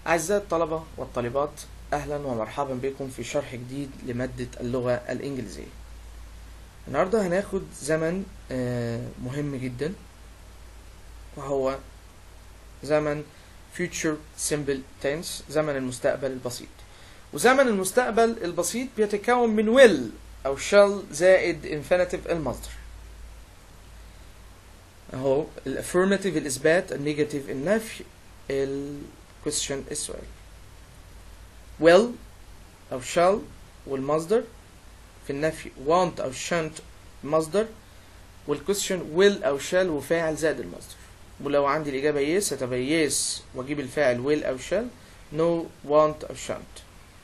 أعزائي الطلبة والطالبات أهلا ومرحبا بكم في شرح جديد لمادة اللغة الإنجليزية النهاردة هناخد زمن آه، مهم جدا وهو زمن future simple tense زمن المستقبل البسيط وزمن المستقبل البسيط بيتكون من will أو shall زائد infinitive المصدر أهو الافirmative الإثبات النيجاتيف النفي ال question السؤال will أو shall والمصدر في النفي want أو shan't مصدر والquestion will أو shall وفاعل زائد المصدر ولو عندي الإجابة yes هتبقى yes وأجيب الفاعل will أو shall no want أو shan't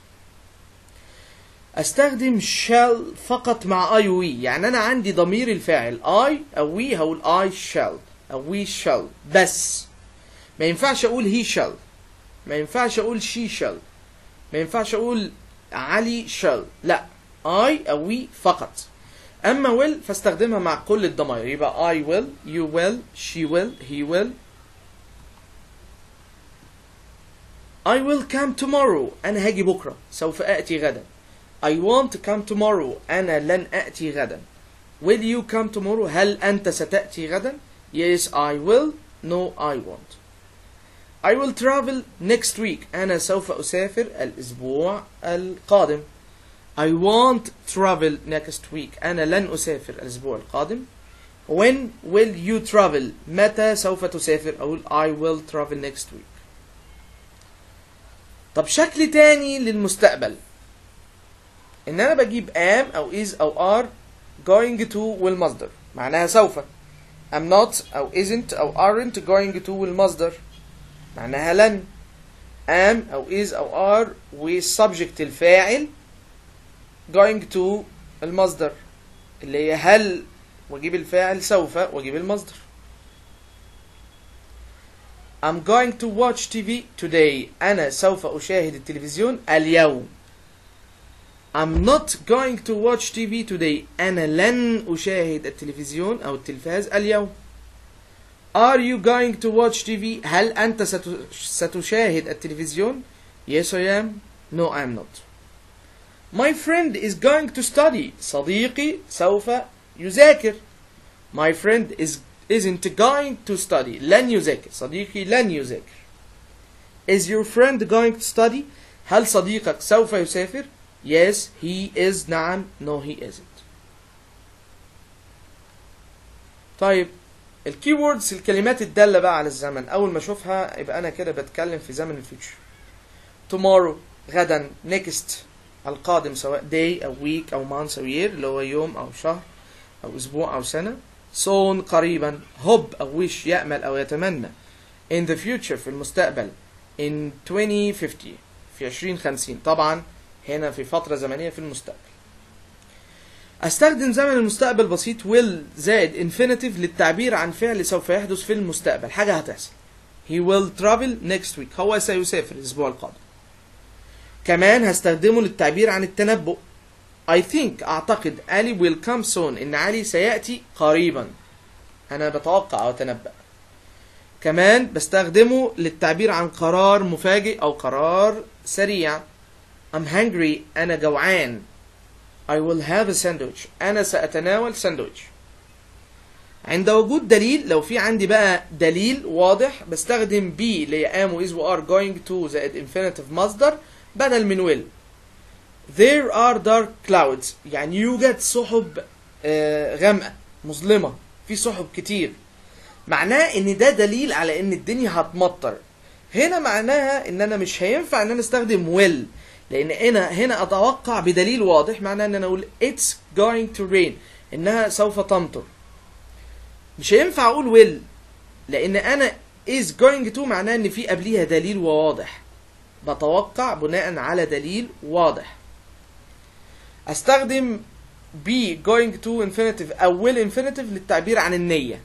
استخدم shall فقط مع I و we يعني انا عندي ضمير الفاعل I او we هقول I shall او we shall بس ما ينفعش اقول he shall ما ينفعش اقول she shall ما ينفعش اقول علي shall لا I او we فقط اما will فاستخدمها مع كل الضمائر يبقى I will you will she will he will I will come tomorrow انا هاجي بكره سوف اتي غدا I want to come tomorrow أنا لن أأتي غدا Will you come tomorrow هل أنت ستأتي غدا Yes I will No I won't I will travel next week أنا سوف أسافر الأسبوع القادم I won't travel next week أنا لن أسافر الأسبوع القادم When will you travel متى سوف تسافر أقول I will travel next week طب شكل تاني للمستقبل ان انا بجيب am او is او are going to والمصدر معناها سوف I'm not او isn't او aren't going to والمصدر معناها لن am او is او are والسبجكت الفاعل going to المصدر اللي هي هل واجيب الفاعل سوف واجيب المصدر I'm going to watch TV today أنا سوف أشاهد التلفزيون اليوم I'm not going to watch TV today. أنا لن أشاهد التلفزيون أو التلفاز اليوم. Are you going to watch TV? هل أنت ست- ستشاهد التلفزيون؟ Yes I am. No I am not. My friend is going to study. صديقي سوف يذاكر. My friend is isn't going to study. لن يذاكر. صديقي لن يذاكر. Is your friend going to study? هل صديقك سوف يسافر؟ Yes, he is. نعم. No, he isn't. طيب الكي ووردز الكلمات الدالة بقى على الزمن أول ما أشوفها يبقى أنا كده بتكلم في زمن الفيوتشر. Tomorrow غدا next القادم سواء day أو week أو month أو year اللي هو يوم أو شهر أو أسبوع أو سنة. soon قريبا hope أو wish يأمل أو يتمنى. in the future في المستقبل in 2050 في 2050 طبعا هنا في فترة زمنية في المستقبل استخدم زمن المستقبل بسيط will زائد infinitive للتعبير عن فعل سوف يحدث في المستقبل حاجة هتحصل he will travel next week هو سيسافر الأسبوع القادم كمان هستخدمه للتعبير عن التنبؤ I think أعتقد علي will come soon إن علي سيأتي قريبا أنا بتوقع أو أتنبأ كمان بستخدمه للتعبير عن قرار مفاجئ أو قرار سريع I'm hungry أنا جوعان I will have a sandwich أنا سأتناول ساندويتش عند وجود دليل لو في عندي بقى دليل واضح بستخدم be اللي هي am و is و are going to زائد infinitive مصدر بدل من will There are dark clouds يعني يوجد سحب آه، غامقة مظلمة في سحب كتير معناه ان ده دليل على ان الدنيا هتمطر هنا معناها ان انا مش هينفع ان انا استخدم will لان انا هنا اتوقع بدليل واضح معناه ان انا اقول it's going to rain انها سوف تمطر مش هينفع اقول will لان انا is going to معناه ان في قبليها دليل واضح بتوقع بناء على دليل واضح استخدم be going to infinitive او will infinitive للتعبير عن النية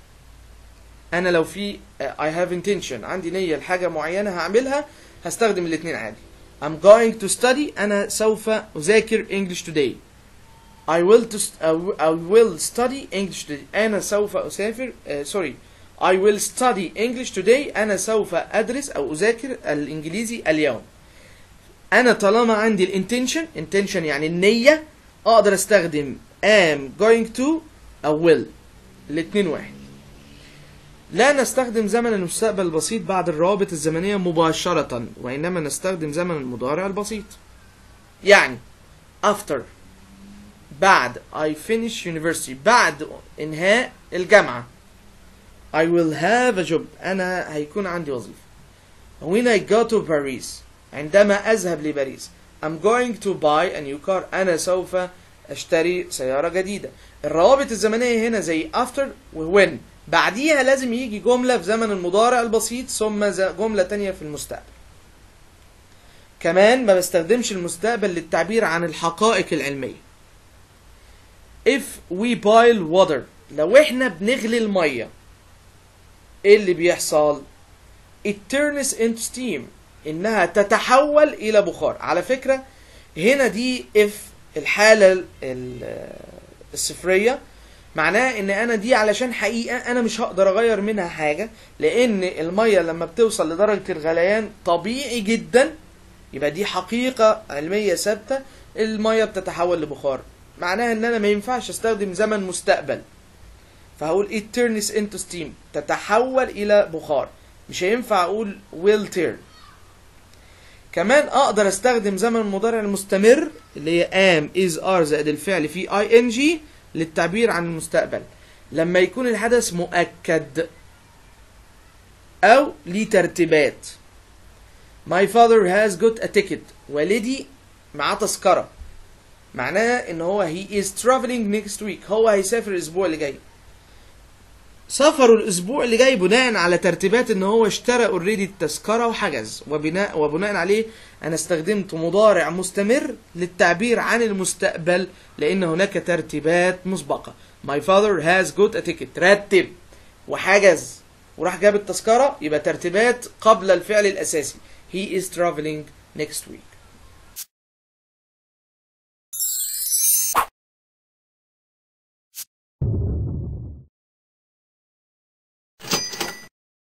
انا لو في I have intention عندي نية لحاجة معينة هعملها هستخدم الاتنين عادي I'm going to study أنا سوف أذاكر English today I will to st- I will study English today أنا سوف أسافر uh, sorry I will study English today أنا سوف أدرس أو أذاكر الإنجليزي اليوم أنا طالما عندي الانتنشن intention يعني النية أقدر أستخدم am going to أو will الاتنين واحد لا نستخدم زمن المستقبل البسيط بعد الروابط الزمنية مباشرة وإنما نستخدم زمن المضارع البسيط يعني after بعد I finish university بعد إنهاء الجامعة I will have a job أنا هيكون عندي وظيفة when I go to Paris عندما أذهب لباريس I'm going to buy a new car أنا سوف أشتري سيارة جديدة الروابط الزمنية هنا زي after و when بعديها لازم يجي جملة في زمن المضارع البسيط ثم جملة تانية في المستقبل كمان ما بستخدمش المستقبل للتعبير عن الحقائق العلمية if we boil water لو احنا بنغلي المية ايه اللي بيحصل it turns into steam انها تتحول الى بخار على فكرة هنا دي if الحالة الصفرية معناه ان انا دي علشان حقيقة انا مش هقدر اغير منها حاجة لان المية لما بتوصل لدرجة الغليان طبيعي جدا يبقى دي حقيقة علمية ثابتة المية بتتحول لبخار معناها ان انا ما ينفعش استخدم زمن مستقبل فهقول it turns into steam تتحول الى بخار مش هينفع اقول will turn كمان اقدر استخدم زمن المضارع المستمر اللي هي am is are زائد الفعل في ing للتعبير عن المستقبل لما يكون الحدث مؤكد او ليه ترتيبات My father has got a ticket والدي معاه تذكرة معناها ان هو he is traveling next week هو هيسافر الاسبوع اللي جاي سفره الاسبوع اللي جاي بناء على ترتيبات ان هو اشترى اوريدي التذكره وحجز وبناء وبناء عليه انا استخدمت مضارع مستمر للتعبير عن المستقبل لان هناك ترتيبات مسبقه my father has got a ticket رتب وحجز وراح جاب التذكره يبقى ترتيبات قبل الفعل الاساسي he is traveling next week